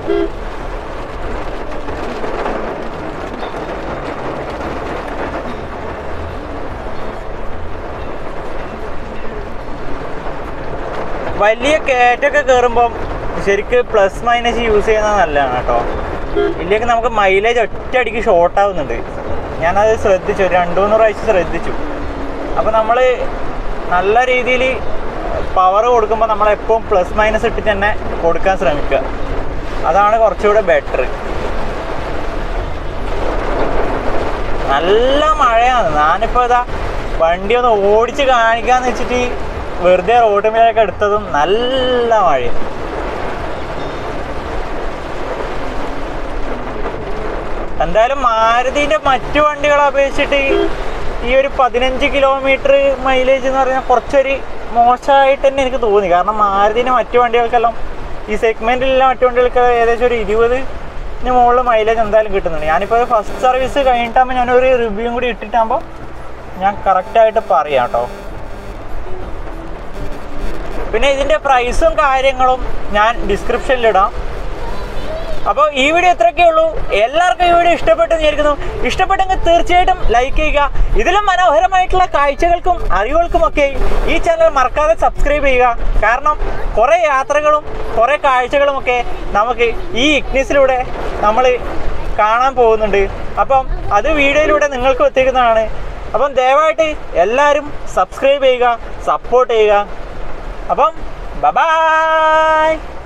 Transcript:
വലിയ കയറ്റൊക്കെ കയറുമ്പം ശരിക്ക് plus minus use ചെയ്യുന്നത് നല്ലതാണ് കേട്ടോ ഇല്ലെങ്കിൽ നമുക്ക് മൈലേജ് ഒറ്റയടിക്ക് ഷോർട്ട് ആവുന്നുണ്ട് ഞാനത് ശ്രദ്ധിച്ചു ഒരു രണ്ട് മൂന്ന് പ്രാവശ്യം ശ്രദ്ധിച്ചു അപ്പോൾ നമ്മൾ നല്ല രീതിയിൽ പവർ കൊടുക്കുമ്പോൾ നമ്മൾ എപ്പോഴും പ്ലസ് മൈനസ് ഇട്ടിട്ട് തന്നെ കൊടുക്കാൻ ശ്രമിക്കുക അതാണ് കുറച്ചുകൂടെ ബെറ്റർ നല്ല മഴയാണ് ഞാനിപ്പോൾ ഇതാ വണ്ടി ഒന്ന് ഓടിച്ച് കാണിക്കാന്ന് വെച്ചിട്ട് വെറുതെ റോഡ് എടുത്തതും നല്ല മഴ എന്തായാലും മാരുതിൻ്റെ മറ്റു വണ്ടികളെ അപേക്ഷിച്ചിട്ട് ഈ ഒരു പതിനഞ്ച് കിലോമീറ്റർ മൈലേജ് എന്ന് പറഞ്ഞാൽ കുറച്ചൊരു മോശമായിട്ട് തന്നെ എനിക്ക് തോന്നി കാരണം മാരുതിൻ്റെ മറ്റു വണ്ടികൾക്കെല്ലാം ഈ സെഗ്മെൻറ്റിലുള്ള മറ്റു വണ്ടികൾക്ക് ഏകദേശം ഒരു ഇരുപതിന് മുകളിൽ മൈലേജ് എന്തായാലും കിട്ടുന്നുണ്ട് ഞാനിപ്പോൾ ഫസ്റ്റ് സർവീസ് കഴിഞ്ഞിട്ടാകുമ്പോൾ ഞാനൊരു റിവ്യൂ കൂടി ഇട്ടിട്ടാകുമ്പോൾ ഞാൻ കറക്റ്റായിട്ട് പറയാം കേട്ടോ പിന്നെ ഇതിൻ്റെ പ്രൈസും കാര്യങ്ങളും ഞാൻ ഡിസ്ക്രിപ്ഷനിലിടാം അപ്പോൾ ഈ വീഡിയോ ഇത്രയൊക്കെ ഉള്ളൂ എല്ലാവർക്കും ഈ വീഡിയോ ഇഷ്ടപ്പെട്ടെന്ന് വിചാരിക്കുന്നു ഇഷ്ടപ്പെട്ടെങ്കിൽ തീർച്ചയായിട്ടും ലൈക്ക് ചെയ്യുക ഇതിലും മനോഹരമായിട്ടുള്ള കാഴ്ചകൾക്കും അറിവുകൾക്കുമൊക്കെ ഈ ചാനൽ മറക്കാതെ സബ്സ്ക്രൈബ് ചെയ്യുക കാരണം കുറേ യാത്രകളും കുറേ കാഴ്ചകളുമൊക്കെ നമുക്ക് ഈ ഇഗ്നിസിലൂടെ നമ്മൾ കാണാൻ പോകുന്നുണ്ട് അപ്പം അത് വീഡിയോയിലൂടെ നിങ്ങൾക്ക് എത്തിക്കുന്നതാണ് അപ്പം ദയവായിട്ട് എല്ലാവരും സബ്സ്ക്രൈബ് ചെയ്യുക സപ്പോർട്ട് ചെയ്യുക അപ്പം ബൈ